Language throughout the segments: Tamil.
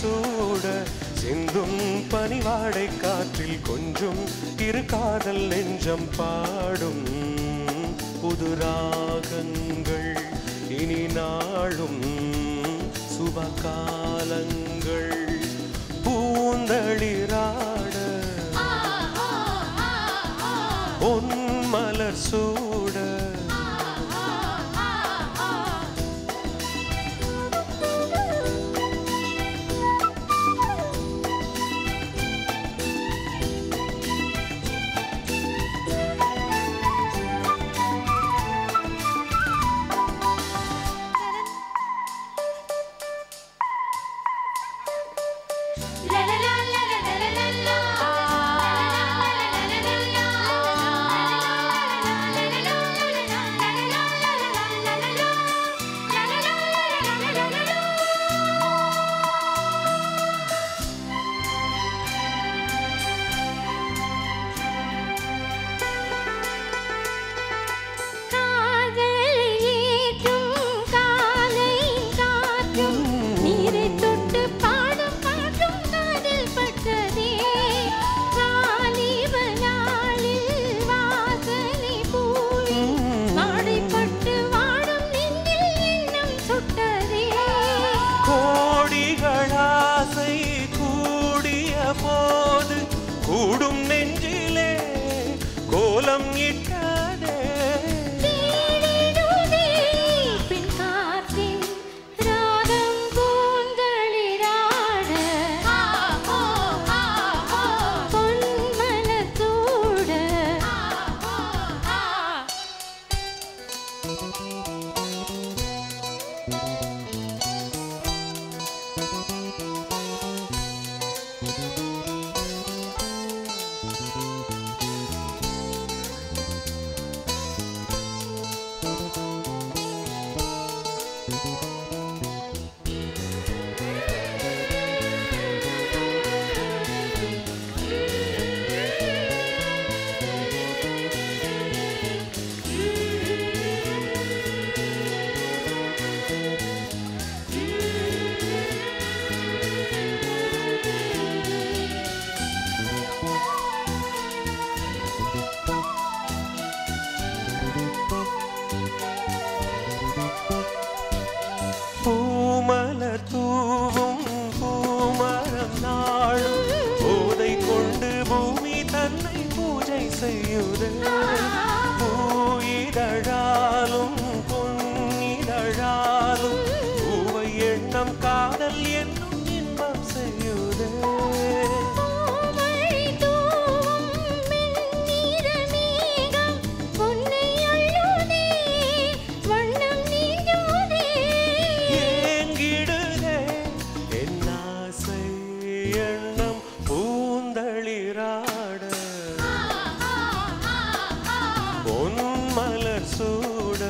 சூட சிந்தும் பனிவாடை காற்றில் கொஞ்சம் இரு காதல் நெஞ்சம் பாடும் புது ராகங்கள் இனி நாளும் சுபகாலங்கள் பூந்தளிராட பொன் மலர் சூட கோடிகள் ஆசை கூடிய போது கூடும் நெஞ்சிலே கோலம் இட்டதே பூமலர் தூவும் பூமரம் நாளும் போதை கொண்டு பூமி தன்னை பூஜை செய்யுதே பூயிதழாலும் பொன்னிதழாலும் பூவை எண்ணம் காதல் என்னும் இன்பம் செய்யுதே ஏங்கிடுதே என் ஆசை எண்ணம் பூந்தளிராட பொன் மலர் சூட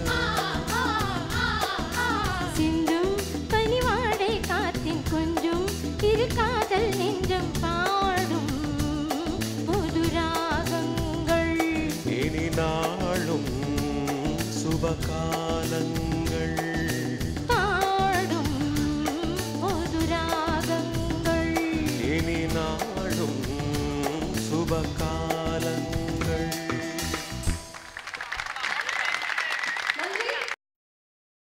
சிந்தும் பனிவாடை காற்றின் கொஞ்சம் இரு காதல் நெஞ்சம் பாடும் புது ராகங்கள் இனி நாளும் சுபகாலங்கள்